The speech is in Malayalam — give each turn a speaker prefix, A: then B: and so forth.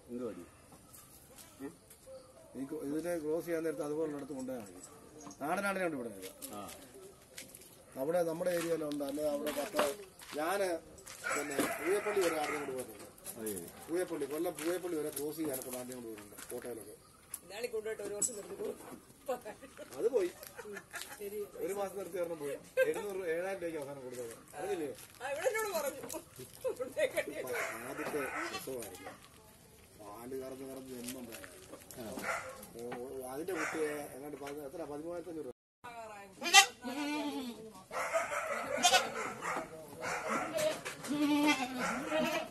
A: എന്ത് പറ്റി
B: ഈ ക്രോ- ഇതിനെ ക്രോസ് ചെയ്യാൻ നേരത്ത് അതുപോലെ അടുത്ത് കൊണ്ടുപോയാൽ മതി നാടനാടിനുണ്ട് ഇവിടെ ഇത്.
A: ആ
B: അവിടെ നമ്മുടെ ഏരിയയിലുണ്ട് അല്ലെ അവിടെ പത്ത് ഞാന് പിന്നെ പൂയപ്പള്ളി വരെ ആടിനെ കൊണ്ട് പോയിട്ടുണ്ട്
A: അതെ
B: പൂയപ്പള്ളി കൊല്ലം പൂയപ്പള്ളി വരെ ക്രോസ് ചെയ്യാനൊക്കെ ആടിനെ കൊണ്ട് പോയിട്ടുണ്ട് കോട്ടയിലൊക്കെ
C: ഇന്നാളി കൊണ്ടുപോയിട്ട് ഒരു വർഷം നിർത്തി
B: അത് പോയി ഒരു മാസം നിർത്തി ഒരെണ്ണം പോയി എഴുന്നൂറ് ഏഴായിരം രൂപയ്ക്ക് അവസാനം കൊടുത്തത് അറിയില്ലേ
C: ആ ഇവിടെ എന്നോട് പറഞ്ഞു കൊണ്ടുപോയി
B: അപ്പൊ ആദ്യത്തെ ഉത്സവമായിരിക്കും പാല് കറന്ന് കറന്ന് ജന്മം വേണം. ഓ, അതിന്റെ കുട്ടിയെ എങ്ങാണ്ട് പതി- എത്ര പതിമൂവായിരത്തി അഞ്ഞൂറ്
C: ആകാറായി.